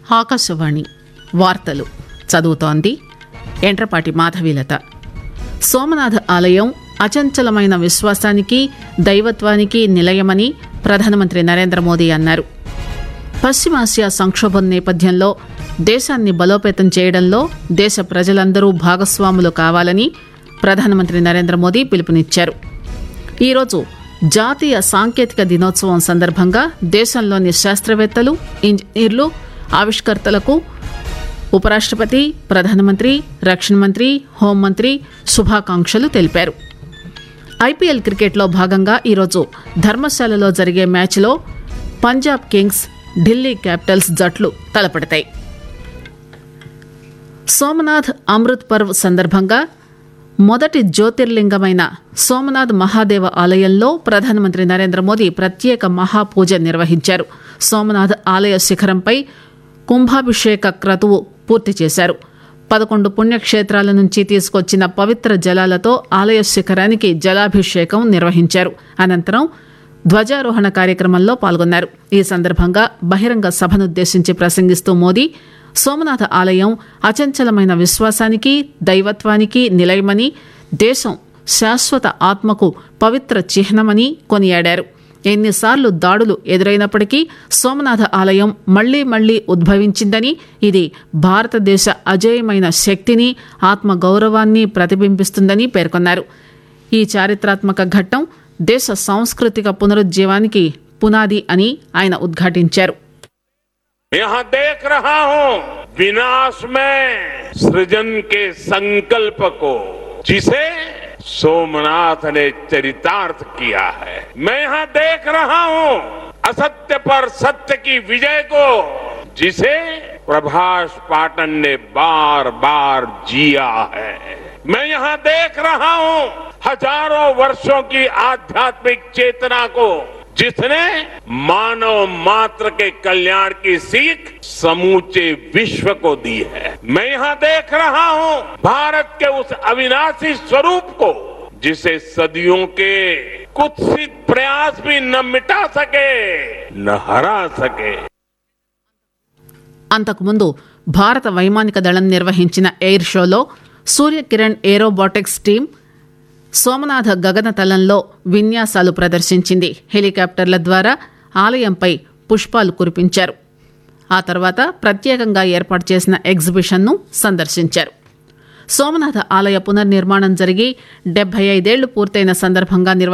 ఆకాశవాణి వార్తలు చదువుతోంది ఎంట్రపాటి మాధవీలత సోమనాథ ఆలయం అచంచలమైన విశ్వాసానికి దైవత్వానికి నిలయమని ప్రధానమంత్రి నరేంద్ర మోదీ అన్నారు పశ్చిమాసియా సంక్షోభం నేపథ్యంలో దేశాన్ని బలోపేతం చేయడంలో దేశ ప్రజలందరూ భాగస్వాములు కావాలని ప్రధానమంత్రి నరేంద్ర మోదీ పిలుపునిచ్చారు ఈరోజు జాతీయ సాంకేతిక దినోత్సవం సందర్భంగా దేశంలోని శాస్త్రవేత్తలు ఇంజనీర్లు ఆవిష్కర్తలకు ఉపరాష్టపతి ప్రధానమంత్రి రక్షణ మంత్రి హోంమంత్రి శుభాకాంక్షలు తెలిపారు ఐపీఎల్ క్రికెట్లో భాగంగా ఈరోజు ధర్మశాలలో జరిగే మ్యాచ్లో పంజాబ్ కింగ్స్ ఢిల్లీ క్యాపిటల్స్ జట్లు తలపడతాయి సోమనాథ్ అమృత్ పర్వ్ సందర్భంగా మొదటి జ్యోతిర్లింగమైన సోమనాథ్ మహాదేవ ఆలయంలో ప్రధానమంత్రి నరేంద్ర మోదీ ప్రత్యేక మహాపూజ నిర్వహించారు సోమనాథ్ ఆలయ శిఖరంపై కుంభాభిషేక క్రతువు పూర్తి చేశారు పదకొండు పుణ్యక్షేత్రాల నుంచి తీసుకొచ్చిన పవిత్ర జలాలతో ఆలయ శిఖరానికి జలాభిషేకం నిర్వహించారు అనంతరం ధ్వజారోహణ కార్యక్రమంలో పాల్గొన్నారు ఈ సందర్భంగా బహిరంగ సభనుద్దేశించి ప్రసంగిస్తూ మోదీ సోమనాథ ఆలయం అచంచలమైన విశ్వాసానికి దైవత్వానికి నిలయమని దేశం శాశ్వత ఆత్మకు పవిత్ర చిహ్నమని కొనియాడారు ఎన్నిసార్లు దాడులు ఎదురైనప్పటికీ సోమనాథ ఆలయం మళ్లీ మళ్లీ ఉద్భవించిందని ఇది భారతదేశ అజేయమైన శక్తిని ఆత్మ గౌరవాన్ని ప్రతిబింబిస్తుందని పేర్కొన్నారు ఈ చారిత్రాత్మక ఘట్టం దేశ సాంస్కృతిక పునరుజ్జీవానికి పునాది అని ఆయన ఉద్ఘాటించారు यहाँ देख रहा हूं विनाश में सृजन के संकल्प को जिसे सोमनाथ ने चरितार्थ किया है मैं यहाँ देख रहा हूं असत्य पर सत्य की विजय को जिसे प्रभाष पाटन ने बार बार जिया है मैं यहाँ देख रहा हूं हजारों वर्षों की आध्यात्मिक चेतना को जिसने मानव मात्र के कल्याण की सीख समूचे विश्व को दी है मैं यहाँ देख रहा हूँ भारत के उस अविनाशी स्वरूप को जिसे सदियों के कुत्सित प्रयास भी न मिटा सके न हरा सके అంతకుముందు భారత వైమానిక దళం నిర్వహించిన ఎయిర్ షోలో సూర్యకిరణ్ ఏరోబాటిక్స్ టీం సోమనాథ గగనతలంలో విన్యాసాలు ప్రదర్శించింది హెలికాప్టర్ల ద్వారా ఆలయంపై పుష్పాలు కురిపించారు ఆ తర్వాత ప్రత్యేకంగా ఏర్పాటు చేసిన ఎగ్జిబిషన్ను సందర్శించారు సోమనాథ ఆలయ పునర్నిర్మాణం జరిగి డెబ్బై ఐదేళ్లు పూర్తయిన సందర్భంగా నిర్వ